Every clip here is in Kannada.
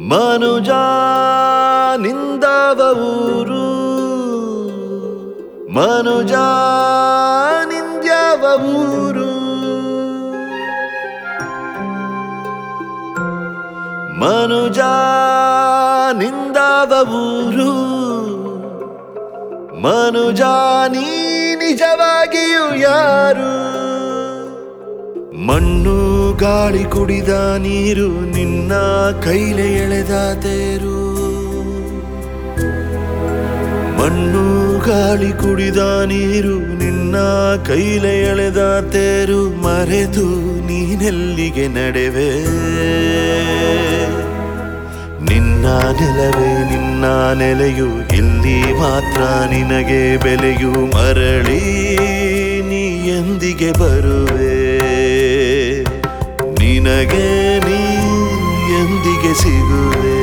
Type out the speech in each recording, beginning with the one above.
ಮನುಜ ನಿಂದವ ಊರು ಮನುಜ ನಿಂದ್ಯವ ಊರು ಮನುಜ ನಿಂದವ ಊರು ಮನುಜ ನೀ ನಿಜವಾಗಿಯೂ ಯಾರು ಮಣ್ಣು ಗಾಳಿ ಕುಡಿದ ನೀರು ನಿನ್ನ ಕೈಲೆ ಎಳೆದ ತೇರು ಮಣ್ಣು ಗಾಳಿ ಕುಡಿದ ನೀರು ನಿನ್ನ ಕೈಲೆ ಎಳೆದ ತೇರು ಮರೆತು ನೀನೆಲ್ಲಿಗೆ ನಡೆವೆ ನಿನ್ನ ನೆಲವೇ ನಿನ್ನ ನೆಲೆಯು ಇಲ್ಲಿ ಮಾತ್ರ ನಿನಗೆ ಬೆಲೆಯು ಮರಳಿ ನೀ ಎಂದಿಗೆ ಬರುವೆ ನಿನಗೆ ನೀ ಎಂದಿಗೆ ಸಿಗುವೆ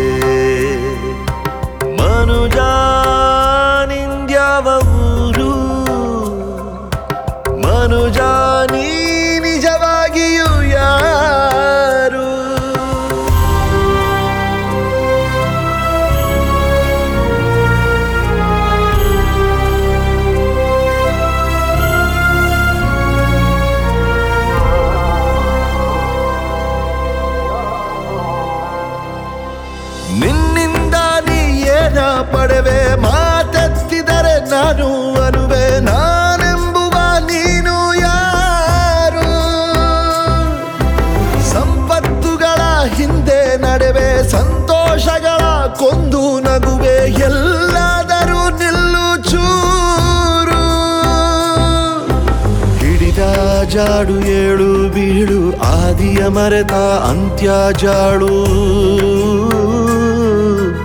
ಮನುಜ ನಿಂದ್ಯಾವ ಊರು ಮನುಜ ನೀ ನಿಜವಾಗಿಯೂ ಯಾರು ನಿನ್ನಿಂದ ನೀ ಏನ ಪಡೆವೆ ಮಾತೆತ್ತಿದರೆ ನಾನು ಅನುವೆ ನಾನೆಂಬುವ ನೀನು ಯಾರು ಸಂಪತ್ತುಗಳ ಹಿಂದೆ ನಡೆವೆ ಸಂತೋಷಗಳ ಕೊಂದು ನಗುವೆ ಎಲ್ಲಾದರೂ ನಿಲ್ಲು ಚೂರು ಹಿಡಿದ ಜಾಡು ಏಳು ಬೀಳು ಆದಿಯ ಮರೆತ ಅಂತ್ಯ ಜಾಳು